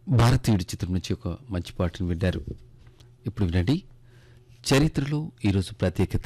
భారతీయుడి చిత్రం నుంచి ఒక మంచి పాటను విన్నారు ఇప్పుడు వినండి చరిత్రలో ఈరోజు ప్రత్యేకత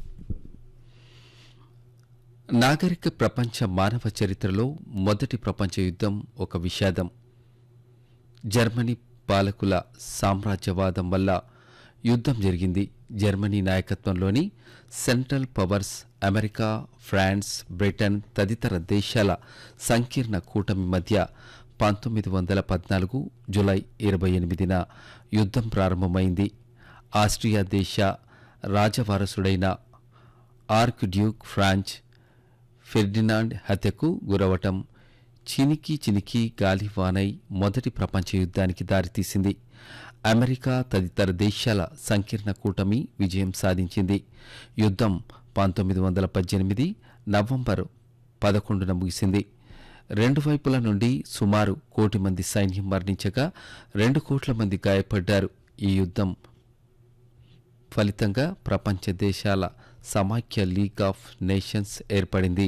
నాగరిక ప్రపంచ మానవ చరిత్రలో మొదటి ప్రపంచ యుద్ధం ఒక విషాదం జర్మనీ పాలకుల సామ్రాజ్యవాదం వల్ల యుద్ధం జరిగింది జర్మనీ నాయకత్వంలోని central powers America France Britain తదితర దేశాల సంకీర్ణ కూటమి మధ్య పంతొమ్మిది వందల పద్నాలుగు జులై ఇరవై ఎనిమిదిన యుద్ధం ప్రారంభమైంది ఆస్ట్రియా దేశ రాజవారసుడైన ఆర్క్ డ్యూక్ ఫ్రాంచ్ ఫెర్డినాండ్ హత్యకు గురవటం చినికి చినికి గాలివానై మొదటి ప్రపంచ యుద్ధానికి దారితీసింది అమెరికా తదితర దేశాల సంకీర్ణ కూటమి విజయం సాధించింది యుద్ధం పంతొమ్మిది వందల పద్దెనిమిది నవంబర్ పదకొండున ముగిసింది రెండు వైపుల నుండి సుమారు కోటి మంది సైన్యం మరణించగా రెండు కోట్ల మంది గాయపడ్డారు ఈ యుద్ధం ఫలితంగా ప్రపంచ దేశాల సమాఖ్య లీగ్ ఆఫ్ నేషన్స్ ఏర్పడింది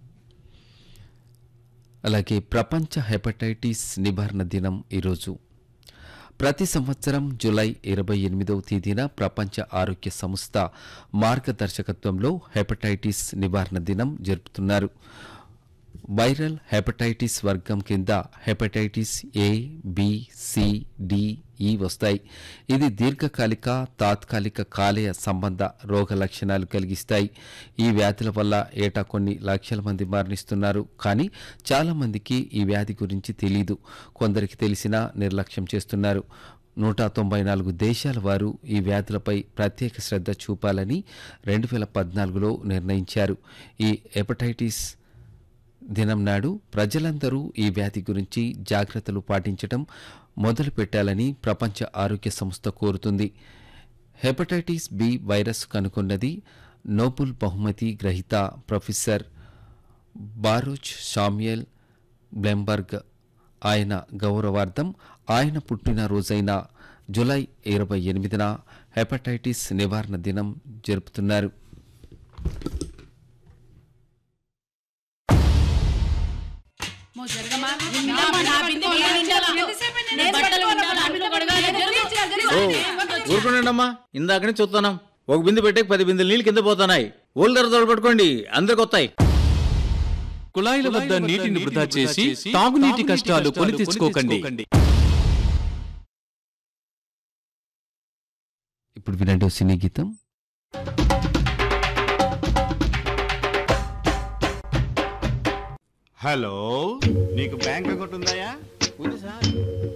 అలాగే ప్రపంచ హెపటైటిస్ నివారణ దినం ఈరోజు ప్రతి సంవత్సరం జూలై ఇరవై ఎనిమిదవ తేదీన ప్రపంచ ఆరోగ్య సంస్థ మార్గదర్శకత్వంలో హెపటైటిస్ నివారణ దినం జరుపుతున్నారు వైరల్ హెపటైటిస్ వర్గం కింద hepatitis A B C D E వస్తాయి ఇది దీర్ఘకాలిక తాత్కాలిక కాలేయ సంబంధ రోగ లక్షణాలు కలిగిస్తాయి ఈ వ్యాధుల వల్ల ఏటా కొన్ని లక్షల మంది మరణిస్తున్నారు కానీ చాలా మందికి ఈ వ్యాధి గురించి తెలియదు కొందరికి తెలిసినా నిర్లక్ష్యం చేస్తున్నారు నూట తొంభై నాలుగు దేశాల వారు ఈ వ్యాధులపై ప్రత్యేక శ్రద్ధ చూపాలని రెండు వేల పద్నాలుగులో నిర్ణయించారు ఈ హెపటైటిస్ దినం నాడు ప్రజలందరూ ఈ వ్యాధి గురించి జాగ్రత్తలు పాటించడం మొదలు పెట్టాలని ప్రపంచ ఆరోగ్య సంస్థ కోరుతుంది హెపటైటిస్ బి వైరస్ కనుగొన్నది నోబుల్ బహుమతి గ్రహీత ప్రొఫెసర్ బారోచ్ షామ్యల్ బ్లెంబర్గ్ ఆయన గౌరవార్థం ఆయన పుట్టినరోజైన జూలై ఇరవై ఎనిమిదిన హెపటైటిస్ నివారణ దినం జరుపుతున్నారు ఓ ఊరుకోండమ్మా ఇందాక నుంచి చూస్తున్నాం ఒక బిందె పెట్టే పది బిందెలు నీళ్ళు కింద పోతున్నాయి ఓల్డర్ తోడు పట్టుకోండి అందరికి వస్తాయి కుళాయిల వద్ద నీటిని వృధా చేసి తాగునీటి కష్టాలు కొని తెచ్చుకోకండి ఇప్పుడు వినండి ఓ సినీ గీతం హలో నీకు బ్యాంక్ అకౌంట్ ఉందాయా ఉంది సార్